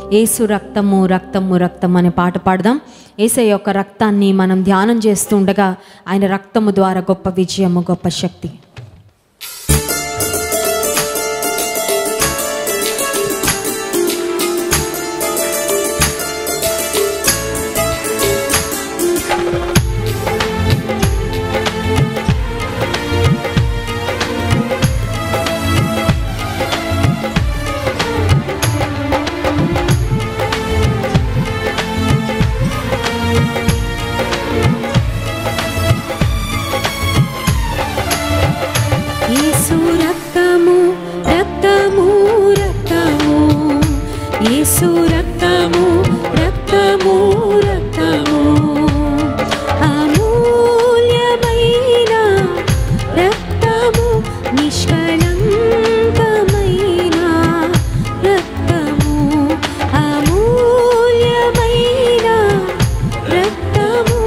ఏసు రక్తము రక్తము రక్తం అనే పాట పాడదాం ఏసై యొక్క రక్తాన్ని మనం ధ్యానం చేస్తూ ఉండగా ఆయన రక్తము ద్వారా గొప్ప విజయము గొప్ప శక్తి యేసు రక్తము రక్తము రక్తము యేసు రక్తము రక్తము రక్తము అమూల్యమైన రక్తము నిష్కళంకమైన రక్తము అమూల్యమైన రక్తము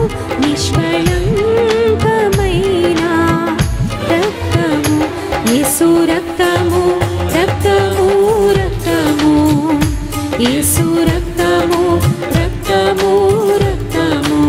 నిష్కళంకమైన రక్తము యేసు రక్తము రక్తము రక్తము యేసు రక్తము రక్తము రక్తము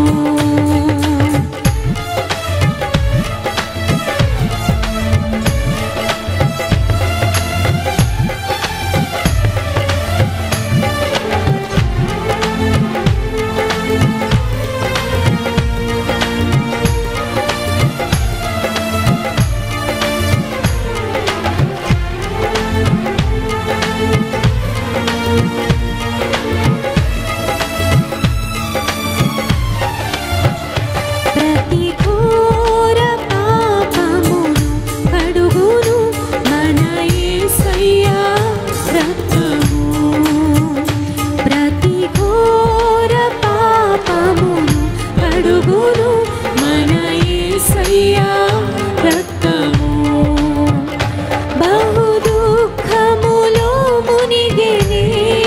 ప్రతి ఘోర పాపమును కడుగును మన యేసయ్య రక్తము ప్రతి ఘోర పాపమును కడుగును మన యేసయ్య రక్తము బహు దుఃఖములో మునిగెనే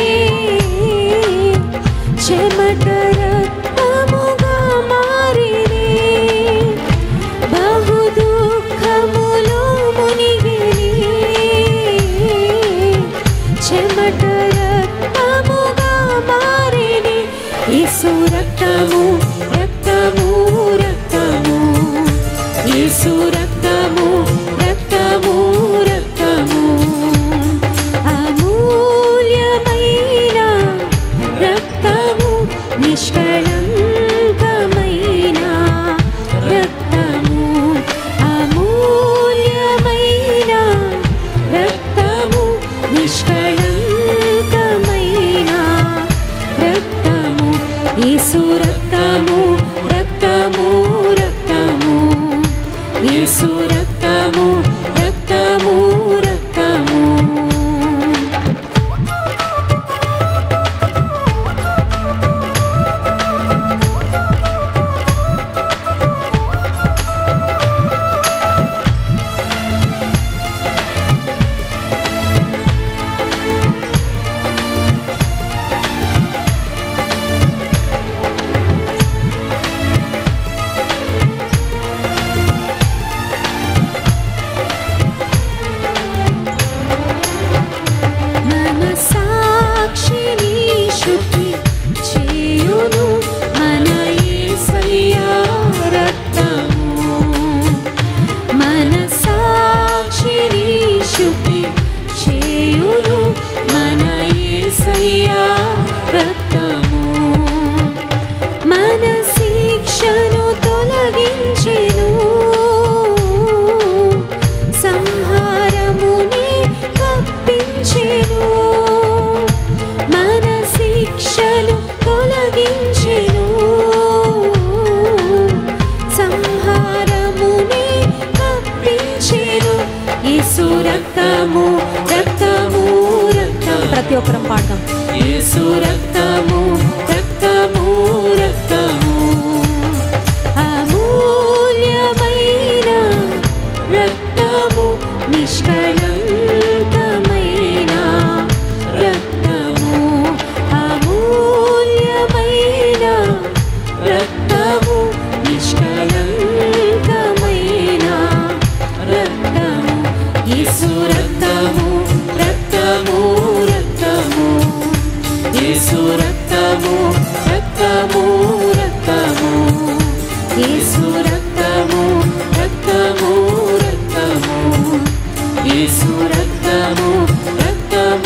చెమట రక్తముగా మారినే బహు దుఃఖములో మునిగెనే చెమట రక్తముగా మారినే యేసు రక్తము రక్తము రక్తము యేసు రక్తము రక్తము రక్తము అమూల్యమైన రక్తము నిష్కళంకమైన రక్తము అమూల్యమైన రక్తము నిష్కళంకమైన రక్తము యేసు రక్తము రక్తము రక్తము యేసు రక్తము రక్తము రక్తము మన సాక్షిని శుద్ధి చేయును మన యేసయ్య రక్తము మన సాక్షిని శుద్ధి చేయును మన యేసయ్య రక్తము మన శిక్షను తొలగించెను సంహారముని కప్పించెను మన శిక్షను తొలగించెను సంహారముని కప్పించెను యేసు రక్తము రక్తము రక్తము ప్రతి ఒక్కరం పాడదాం యేసు రక్తము రక్తము రక్తము అమూల్యమైన రక్తము నిష్కళంకమైన రక్తము అమూల్యమైన రక్తము నిష్కళంకమైన రక్తము యేసు రక్తము రక్తము రక్తము యేసు రక్తము రక్తము రక్తము యేసు రక్తము రక్తము రక్తము యేసు రక్తము రక్తము